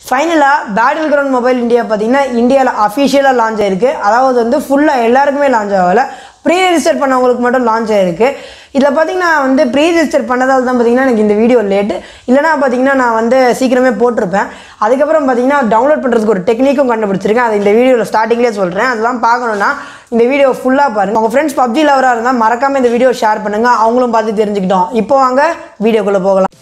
ஃபைனலாக battle ground mobile India பார்த்தீங்கன்னா இந்தியாவில் அஃபிஷியலாக லான்ச் ஆயிருக்கு அதாவது வந்து ஃபுல்லாக எல்லாருக்குமே லான்ச் ஆகலை ப்ரீ ரெஜிஸ்டர் பண்ணவங்களுக்கு மட்டும் லான்ச் ஆயிருக்கு இதில் பார்த்தீங்கன்னா வந்து ப்ரீ ரெஜிஸ்டர் பண்ணதால் தான் பார்த்தீங்கன்னா எனக்கு இந்த வீடியோ லேட்டு இல்லைனா பார்த்தீங்கன்னா நான் வந்து சீக்கிரமே போட்டிருப்பேன் அதுக்கப்புறம் பார்த்தீங்கன்னா டவுன்லோட் பண்ணுறதுக்கு ஒரு டெக்னிக்கும் கண்டுபிடிச்சிருக்கேன் அது இந்த வீடியோவில் ஸ்டார்டிங்லேயே சொல்கிறேன் அதெல்லாம் பார்க்கணுன்னா இந்த வீடியோ ஃபுல்லாக பாருங்கள் உங்கள் ஃப்ரெண்ட்ஸ் பப்ஜி லவராக இருந்தால் மறக்காமல் இந்த வீடியோ ஷேர் பண்ணுங்கள் அவங்களும் பார்த்து தெரிஞ்சுக்கிட்டோம் இப்போ வாங்க வீடியோக்குள்ளே போகலாம்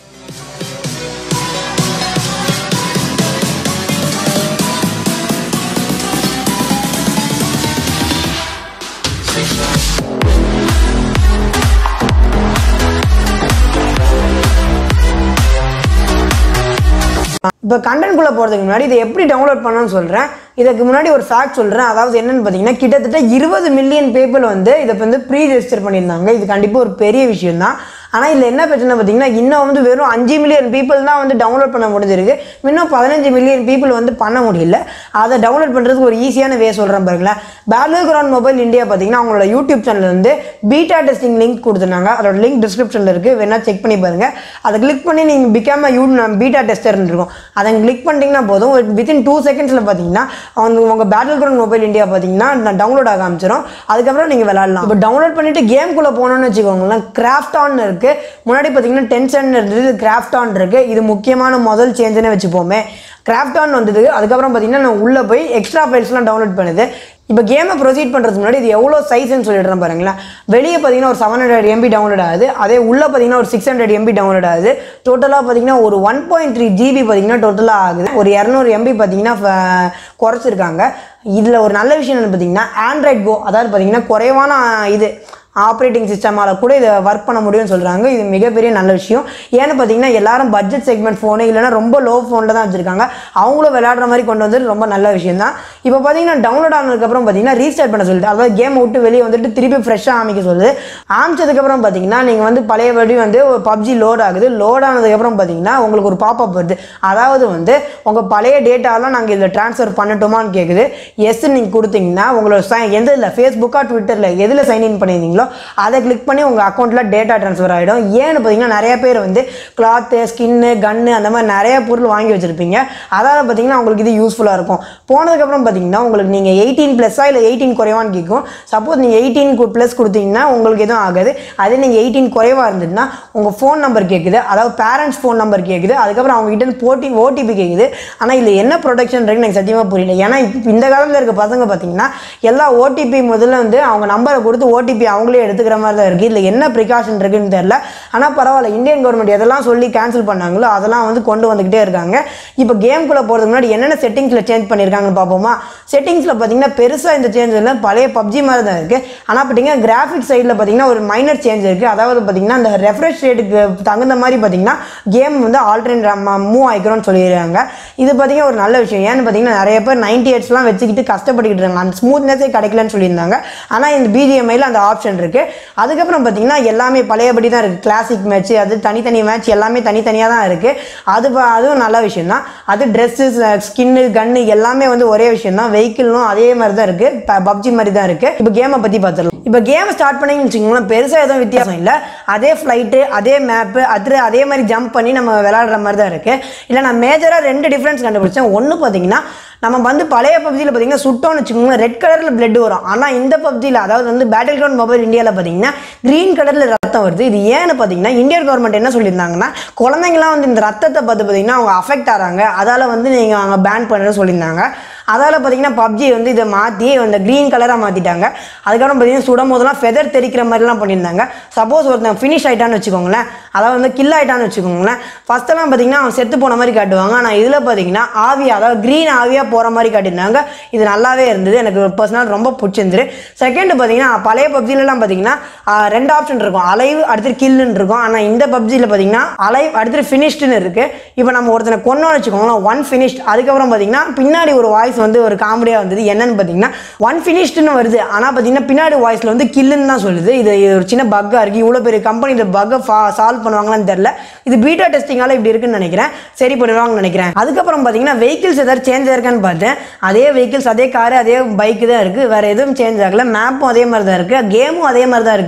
இப்போ கண்டென்ட்குள்ளே போகிறதுக்கு முன்னாடி இதை எப்படி டவுன்லோட் பண்ணணும்னு சொல்கிறேன் இதுக்கு முன்னாடி ஒரு ஃபேக்ட் சொல்கிறேன் அதாவது என்னன்னு பார்த்தீங்கன்னா கிட்டத்தட்ட இருபது மில்லியன் பேப்பர் வந்து இதை வந்து ப்ரீ ரெஜிஸ்டர் பண்ணியிருந்தாங்க இது கண்டிப்பாக ஒரு பெரிய விஷயம் தான் ஆனால் இதில் என்ன பிரச்சனை பார்த்தீங்கன்னா இன்னும் வந்து வெறும் அஞ்சு மில்லியன் பீப்புள் தான் வந்து டவுன்லோட் பண்ண முடிஞ்சிருக்கு இன்னும் பதினஞ்சு மில்லியன் பீப்புள் வந்து பண்ண முடியல அதை டவுன்லோட் பண்ணுறதுக்கு ஒரு ஈஸியான வே சொல்கிறேன் பாருங்களேன் பேட்டில் கிரவுண்ட் மொபைல் இந்தியா பார்த்தீங்கன்னா அவங்களோட யூடியூப் சேனல் வந்து பீட்டா டெஸ்டிங் லிங்க் கொடுத்துருந்தாங்க அதோட லிங்க் டிஸ்கிரிப்ஷனில் இருக்குது வேணால் செக் பண்ணி பாருங்கள் அதை கிளிக் பண்ணி நீங்கள் பிகாம யூ பீட்டா டெஸ்டர் இருக்கும் அதை கிளிக் பண்ணிட்டீங்கன்னா போதும் வித்தின் டூ செகண்ட்ஸில் பார்த்தீங்கன்னா அவங்க உங்கள் பேட்டில் கிரவுண்ட் மொபைல் இந்தியா பார்த்தீங்கன்னா டவுன்லோட் ஆக ஆரம்பிச்சிடும் அதுக்கப்புறம் நீங்கள் விளாட்லாம் இப்போ டவுன்லோட் பண்ணிட்டு கேம்குள்ளே போனோம்னு வச்சுக்கோங்களேன் கிராஃப்ட் ஆன் இருக்குது முன்னாடி பார்த்தீங்கன்னா டென்ஷன் இருந்தது கிராஃப்ட் ஆன் இருக்குது இது முக்கியமான முதல் சேஞ்சுன்னு வச்சுப்போமே கிராஃப்ட் ஆன் வந்தது அதுக்கப்புறம் பார்த்தீங்கன்னா நான் உள்ளே போய் எக்ஸ்ட்ரா ஃபைல்ஸ்லாம் டவுன்லோட் பண்ணுது இப்போ கேமை ப்ரொசீட் பண்ணுறதுக்கு முன்னாடி இது எவ்வளோ சைஸ்ன்னு சொல்லிடுறேன் பாருங்களேன் வெளியே பார்த்தீங்கன்னா ஒரு செவன் ஹண்ட்ரட் எம்பி டவுன்லோட் ஆகுது அதே உள்ளே பார்த்தீங்கன்னா ஒரு சிக்ஸ் ஹண்ட்ரட் எம்பி டவுன்லோட் ஆகுது டோட்டலாக பார்த்தீங்கன்னா ஒரு ஒன் பாயிண்ட் த்ரீ ஜிபி பார்த்தீங்கன்னா டோட்டலாக ஆகுது ஒரு இரநூறு எம்பி பார்த்தீங்கன்னா ஃப- குறைச்சிருக்காங்க இதில் ஒரு நல்ல விஷயம் என்ன பார்த்தீங்கன்னா ஆண்ட்ராய்ட் கோ அதாவது பார்த்தீங்கன்னா குறைவான இது ஆப்ரேட்டிங் சிஸ்டமால் கூட இதை ஒர்க் பண்ண முடியும்னு சொல்கிறாங்க இது மிகப்பெரிய நல்ல விஷயம் ஏன்னு பார்த்தீங்கன்னா எல்லாரும் பட்ஜெட் செக்மெண்ட் ஃபோனு இல்லைன்னா ரொம்ப லோ ஃபோனில் தான் வச்சுருக்காங்க அவங்களும் விளையாடுற மாதிரி கொண்டு வந்து ரொம்ப நல்ல விஷயம் தான் இப்போ பார்த்தீங்கன்னா டவுன்லோட் ஆனதுக்கப்புறம் பார்த்தீங்கன்னா ரீஸ்டார்ட் பண்ண சொல்லுது அதாவது கேம் விட்டு வெளியே வந்துட்டு திருப்பி ஃப்ரெஷ்ஷாக ஆமிக்க சொல்லுது ஆமிச்சதுக்கப்புறம் பார்த்தீங்கன்னா நீங்கள் வந்து பழையபடி வந்து பப்ஜி லோட் ஆகுது லோட் ஆனதுக்கப்புறம் பார்த்தீங்கன்னா உங்களுக்கு ஒரு பாப்பப் வருது அதாவது வந்து உங்கள் பழைய டேட்டாலாம் நாங்கள் இதில் ட்ரான்ஸ்ஃபர் பண்ணட்டுமான்னு கேட்குது எஸ் நீங்கள் கொடுத்தீங்கன்னா உங்களோட சை எந்த இல்லை ஃபேஸ்புக்கா ட்விட்டரில் எதில் சைன்இன் பண்ணியிருந்தீங்களோ அதை கிளிக் பண்ணி உங்கள் அக்கௌண்ட்டில் டேட்டா ட்ரான்ஸ்ஃபர் ஆகிடும் ஏன்னு பார்த்தீங்கன்னா நிறைய பேர் வந்து கிளாத்து ஸ்கின்னு கன்னு அந்த மாதிரி நிறைய பொருள் வாங்கி வச்சுருப்பீங்க அதாவது பார்த்தீங்கன்னா உங்களுக்கு இது யூஸ்ஃபுல்லாக இருக்கும் போனதுக்கப்புறம் பார்த்தீங்கன்னா உங்களுக்கு நீங்கள் எயிட்டீன் ப்ளஸ்ஸா இல்லை எயிட்டீன் குறைவான்னு கேட்கும் சப்போஸ் நீங்கள் எயிட்டீன் ப்ளஸ் கொடுத்தீங்கன்னா உங்களுக்கு எதுவும் ஆகாது அதே நீங்கள் எயிட்டீன் குறைவாக இருந்ததுன்னா உங்கள் ஃபோன் நம்பர் கேட்குது அதாவது பேரண்ட்ஸ் ஃபோன் நம்பர் கேட்குது அதுக்கப்புறம் அவங்க கிட்ட இருந்து போட்டி ஓடிபி கேட்குது ஆனால் இதில் என்ன ப்ரொடெக்ஷன் இருக்குன்னு எனக்கு சத்தியமாக புரியல ஏன்னா இப்போ இந்த காலத்தில் இருக்க பசங்க பார்த்தீங்கன்னா எல்லா ஓடிபி முதல்ல வந்து அவங்க நம்பரை கொடுத்து ஓடிபி அவங்களே எடுத்துக்கிற மாதிரி தான் இருக்குது இதில் என்ன ப்ரிகாஷன் இருக்குன்னு தெரில ஆனால் பரவாயில்ல இந்தியன் கவர்மெண்ட் எதெல்லாம் சொல்லி கேன்சல் பண்ணாங்களோ அதெல்லாம் வந்து கொண்டு வந்துக்கிட்டே இருக்காங்க இப்போ கேம்குள்ளே போகிறதுக்கு முன்னாடி என்னென்ன செட்டிங்ஸில் சேஞ்ச் பண்ணியிருக்காங்கன்னு பார்ப்போமா செட்டிங்ஸில் பார்த்தீங்கன்னா பெருசாக இந்த சேஞ்ச் இல்லை பழைய பப்ஜி மாதிரி தான் இருக்குது ஆனால் பார்த்தீங்கன்னா கிராஃபிக் சைடில் பார்த்தீங்கன்னா ஒரு மைனர் சேஞ்ச் இருக்குது அதாவது பார்த்தீங்கன்னா அந்த ரெஃப்ரெஷ் ரேட்டுக்கு தகுந்த மாதிரி பார்த்தீங்கன்னா கேம் வந்து ஆல்ரெடி மூவ் ஆகிக்கிறோம்னு சொல்லிடுறாங்க இது பார்த்தீங்கன்னா ஒரு நல்ல விஷயம் ஏன்னு பார்த்தீங்கன்னா நிறைய பேர் நைன்டி எயிட்ஸ்லாம் வச்சுக்கிட்டு கஷ்டப்பட்டுக்கிட்டு இருக்காங்க அந்த ஸ்மூத்னஸே கிடைக்கலன்னு சொல்லியிருந்தாங்க ஆனால் இந்த பிஜிஎம்ஐயில் அந்த ஆப்ஷன் இருக்குது அதுக்கப்புறம் பார்த்தீங்கன்னா எல்லாமே பழையபடி தான் இருக்குது கிளாசிக் மேட்ச் அது தனித்தனி மேட்ச் எல்லாமே தனித்தனியாக தான் இருக்குது அது ப- அதுவும் நல்ல விஷயம் தான் அது ட்ரெஸ்ஸு ஸ்கின்னு கன்னு எல்லாமே வந்து ஒரே விஷயம் தான் வெஹிக்கிளும் அதே மாதிரி தான் இருக்குது பப்ஜி மாதிரி தான் இருக்குது இப்போ கேமை பற்றி பார்த்துடலாம் இப்போ கேமை ஸ்டார்ட் பண்ணிங்கன்னு வச்சுக்கோங்களேன் பெருசாக எதுவும் வித்தியாசம் இல்லை அதே ஃப்ளைட்டு அதே மேப்பு அது அதே மாதிரி ஜம்ப் பண்ணி நம்ம விளையாடுற மாதிரி தான் இருக்குது இல்லை நான் மேஜராக ரெண்டு டிஃப்ரென்ஸ் கண்டுபிடிச்சேன் ஒன்று பார்த்தீங்கன்னா நம்ம வந்து பழைய பப்ஜியில் பார்த்தீங்கன்னா சுட்டோம்னு வச்சுக்கோங்களேன் ரெட் கலரில் பிளட் வரும் ஆனால் இந்த பப்ஜியில் அதாவது வந்து பேட்டில் கிரவுண்ட் மொபைல் இந்தியாவில் பார்த்தீங்கன்னா க்ரீன் கலரில் ரத்தம் வருது இது ஏன்னு பார்த்தீங்கன்னா இந்தியன் கவர்மெண்ட் என்ன சொல்லியிருந்தாங்கன்னா குழந்தைங்களாம் வந்து இந்த ரத்தத்தை பார்த்து பார்த்தீங்கன்னா அவங்க அஃபெக்ட் ஆகிறாங்க அதால் வந்து நீங்கள் அவங்க பேன் பண்ணுறது சொல்லியிருந்தாங்க அதால் பார்த்தீங்கன்னா பப்ஜி வந்து இதை மாற்றி அந்த க்ரீன் கலராக மாற்றிட்டாங்க அதுக்கப்புறம் பார்த்தீங்கன்னா சுடும் போதெல்லாம் ஃபெதர் தெரிக்கிற மாதிரிலாம் பண்ணியிருந்தாங்க சப்போஸ் ஒருத்தன் ஃபினிஷ் ஆயிட்டான்னு வச்சுக்கோங்களேன் அதாவது வந்து கில் ஆயிட்டான்னு வச்சுக்கோங்களேன் ஃபஸ்ட்டெல்லாம் பார்த்தீங்கன்னா அவன் செத்து போன மாதிரி காட்டுவாங்க ஆனால் இதில் பார்த்தீங்கன்னா ஆவியா அதாவது க்ரீன் ஆவியாக போகிற மாதிரி காட்டியிருந்தாங்க இது நல்லாவே இருந்தது எனக்கு பர்சனல் ரொம்ப பிடிச்சிருந்தது செகண்ட் பார்த்தீங்கன்னா பழைய பப்ஜிலலாம் பார்த்தீங்கன்னா ஆஹ், ரெண்டு ஆப்ஷன் இருக்கும் அலைவ் அடுத்து கில்லுன்னு இருக்கும் ஆனால் இந்த பப்ஜியில் பார்த்தீங்கன்னா அலைவ் அடுத்து ஃபினிஷ்டுன்னு இருக்குது இப்போ நம்ம ஒருத்தனை கொன்னோன்னு வச்சுக்கோங்களேன் ஒன் ஃபினிஷ்ட் அதுக்கப்புறம் பார்த்தீங்கன்னா பின்னாடி ஒரு வாய்ஸ் வந்து ஒரு காமெடியாக வந்தது என்னன்னு பார்த்தீங்கன்னா ஒன் ஃபினிஷ்டுன்னு வருது ஆனால் பார்த்தீங்கன்னா பின்னாடி வாய்ஸில் வந்து கில்லுன்னு தான் சொல்லுது இது இது ஒரு சின்ன பக்காக இருக்குது இவ்வளோ பெரிய கம்பெனி இந்த பக்கை சால்வ் பண்ணுவாங்களான்னு தெரில இது பீட்டா டெஸ்டிங்கால இப்படி இருக்குன்னு நினைக்கிறேன் சரி பண்ணிடுவாங்கன்னு நினைக்கிறேன் அதுக்கப்புறம் பார்த்தீங்கன்னா வெஹிக்கிள்ஸ் ஏதாவது சேஞ்ச் ஆயிருக்கான்னு பார்த்தேன் அதே வெஹிக்கிள்ஸ் அதே காரு அதே பைக்கு தான் இருக்குது வேறு எதுவும் சேஞ்ச் ஆகல மேப்பும் அதே மாதிரி தான் இருக்குது கேமும் அதே மாதிரி தான் இருக்குது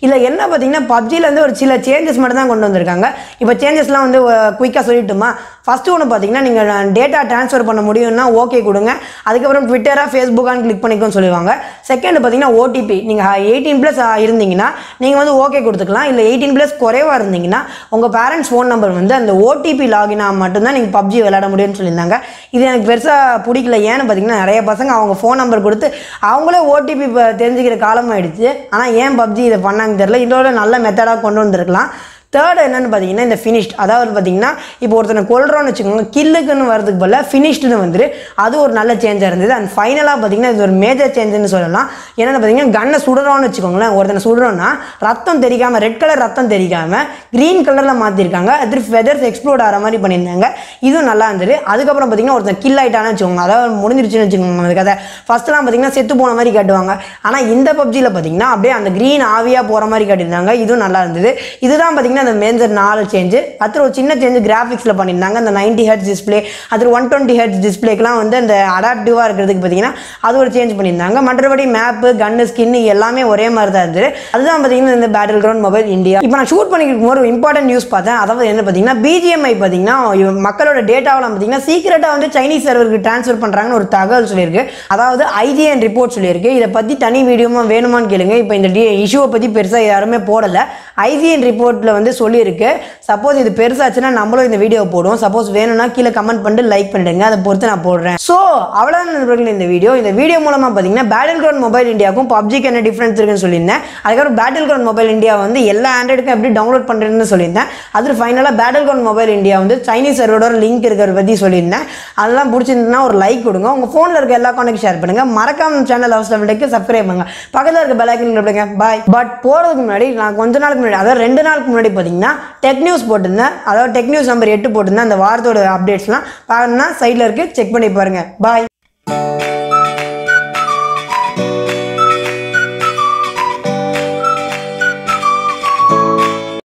இல்லை என்ன பார்த்தீங்கன்னா பப்ஜிலேருந்து ஒரு சில சேஞ்சஸ் மட்டும் தான் கொண்டு வந்திருக்காங்க இப்போ சேஞ்சஸ்லாம் வந்து குயிக்காக சொல்லிட்டுமா ஃபஸ்ட்டு ஒன்று பார்த்தீங்கன்னா நீங்கள் டேட்டா ட்ரான்ஸ்ஃபர் பண்ண முடியும்னா ஓகே கொடுங்க அதுக்கப்புறம் ட்விட்டராக ஃபேஸ்புக்கான்னு கிளிக் பண்ணிக்கோன்னு சொல்லுவாங்க செகண்ட் பார்த்தீங்கன்னா ஓடிபி நீங்கள் எயிட்டீன் ப்ளஸ் இருந்தீங்கன்னா நீங்கள் வந்து ஓகே கொடுத்துக்கலாம் இல்லை எயிட்டீன் ப்ளஸ் குறைவாக இருந்தீங்கன்னா உங்கள் பேரண்ட்ஸ் ஃபோன் நம்பர் வந்து அந்த ஓடிபி லாகின் மட்டும்தான் நீங்கள் பப்ஜி விளையாட முடியும்னு சொல்லியிருந்தாங்க இது எனக்கு பெருசாக பிடிக்கல ஏன்னு பார்த்தீங்கன்னா நிறைய பசங்க அவங்க ஃபோன் நம்பர் கொடுத்து அவங்களே ஓடிபி தெரிஞ்சுக்கிற காலம் ஆயிடுச்சு ஆனால் ஏன் பப்ஜி இதை பண்ணாங்கன்னு தெரியல இதோட நல்ல மெத்தடாக கொண்டு வந்திருக்கலாம் தேர்ட் என்னன்னு பார்த்தீங்கன்னா இந்த ஃபினிஷ்ட் அதாவது பார்த்தீங்கன்னா இப்போ ஒருத்தனை கொல்றோம்னு வச்சுக்கோங்க கில்லுக்குன்னு வரதுக்கு பதிலா ஃபினிஷ்டுன்னு வந்துரு அது ஒரு நல்ல சேஞ்சாக இருந்தது அண்ட் ஃபைனலாக பார்த்தீங்கன்னா இது ஒரு மேஜர் சேஞ்சுன்னு சொல்லலாம் என்னென்னு பார்த்தீங்கன்னா கன்னை சுடுறோம்னு வச்சுக்கோங்களேன் ஒருத்தனை சுடுறோம்னா ரத்தம் தெரிக்காமல் ரெட் கலர் ரத்தம் தெரிக்காமல் க்ரீன் கலரில் மாற்றிருக்காங்க அது ஃபெதர்ஸ் எக்ஸ்ப்ளோட் ஆகிற மாதிரி பண்ணியிருந்தாங்க இதுவும் நல்லா இருந்தது அதுக்கப்புறம் பார்த்தீங்கன்னா ஒருத்தன் கில் ஆயிட்டான்னு வச்சுக்கோங்க அதாவது முடிஞ்சிருச்சுன்னு வச்சுக்கோங்க அந்த கதை ஃபஸ்ட்லாம் பார்த்தீங்கன்னா செத்து போன மாதிரி காட்டுவாங்க ஆனால் இந்த பப்ஜியில் பார்த்தீங்கன்னா அப்படியே அந்த க்ரீன் ஆவியாக போகிற மாதிரி காட்டியிருந்தாங்க இதுவும் நல்லா இருந்தது இதுதான் பார்த்தீங்கன்னா அந்த மேஜர் நாலு சேஞ்சு அடுத்து ஒரு சின்ன சேஞ்சு கிராஃபிக்ஸில் பண்ணியிருந்தாங்க அந்த நைன்டி ஹெட்ஸ் டிஸ்பிளே அது ஒன் டுவெண்ட்டி ஹெட்ஸ் டிஸ்பிளேக்கெலாம் வந்து அந்த அடாப்டிவாக இருக்கிறதுக்கு பார்த்தீங்கன்னா அது ஒரு சேஞ்ச் பண்ணியிருந்தாங்க மற்றபடி மேப்பு கன்னு ஸ்கின் எல்லாமே ஒரே மாதிரி தான் இருந்தது அதுதான் பார்த்தீங்கன்னா இந்த பேட்டில் கிரவுண்ட் மொபைல் இந்தியா இப்போ நான் ஷூட் பண்ணிட்டு ஒரு இம்பார்ட்டன்ட் நியூஸ் பார்த்தேன் அதாவது என்ன பார்த்தீங்கன்னா பிஜிஎம்ஐ பார்த்தீங்கன்னா இவ- மக்களோட டேட்டாவெல்லாம் பார்த்தீங்கன்னா சீக்கிரட்டாக வந்து சைனீஸ் சர்வருக்கு ட்ரான்ஸ்ஃபர் பண்ணுறாங்கன்னு ஒரு தகவல் சொல்லியிருக்கு அதாவது ஐஜிஎன் ரிப்போர்ட் சொல்லியிருக்கு இதை பற்றி தனி வீடியோமா வேணுமான்னு கேளுங்க இப்போ இந்த இஷ்யூவை பற்றி பெருசாக யாருமே போடலை ஐஜிஎன் ரிப்போர்ட்டில் வந்து சொல்லியிருக்கு சப்போஸ் இது பெருசாச்சுன்னா நம்மளும் இந்த வீடியோ போடுவோம் சப்போஸ் வேணும்னா கீழே கமெண்ட் பண்ணிட்டு லைக் பண்ணிடுங்க அதை பொறுத்து நான் போடுறேன் ஸோ அவ்வளோதான் நண்பர்கள் இந்த வீடியோ இந்த வீடியோ மூலமாக பார்த்தீங்கன்னா பேட்டில் கிரவுண்ட் மொபைல் இந்தியாவுக்கும் பப்ஜிக்கு என்ன டிஃப்ரென்ஸ் இருக்குன்னு சொல்லியிருந்தேன் அதுக்கப்புறம் பேட்டில் கிரவுண்ட் மொபைல் இந்தியா வந்து எல்லா ஆண்ட்ராய்டுக்கும் எப்படி டவுன்லோட் பண்ணுறதுன்னு சொல்லியிருந்தேன் அது ஃபைனலாக பேட்டில் கிரவுண்ட் மொபைல் இந்தியா வந்து சைனீஸ் சர்வரோட லிங்க் இருக்கிறத பற்றி சொல்லியிருந்தேன் அதெல்லாம் பிடிச்சிருந்ததுன்னா ஒரு லைக் கொடுங்க உங்கள் ஃபோனில் இருக்க எல்லா கான்டெக்ட் ஷேர் பண்ணுங்க மறக்காம சேனல் ஹவுஸ் லெவலுக்கு சப்ஸ்கிரைப் பண்ணுங்க பக்கத்தில் இருக்க பெலாக்கின் கொடுங்க பாய் பட் போகிறதுக்கு முன்னாடி நான் கொஞ்ச நாளுக்கு முன்னாடி அதாவது ரெண்டு நாளுக்கு முன்னாடி பார்த்தீங்கன்னா டெக் நியூஸ் போட்டிருந்தேன் அதாவது டெக் நியூஸ் நம்பர் எட்டு போட்டிருந்தேன் அந்த வாரத்தோட அப்டேட்ஸ்லாம் பார்க்கணும்னா சைடில் இருக்குது செக் பண்ணி பாருங்க பாய்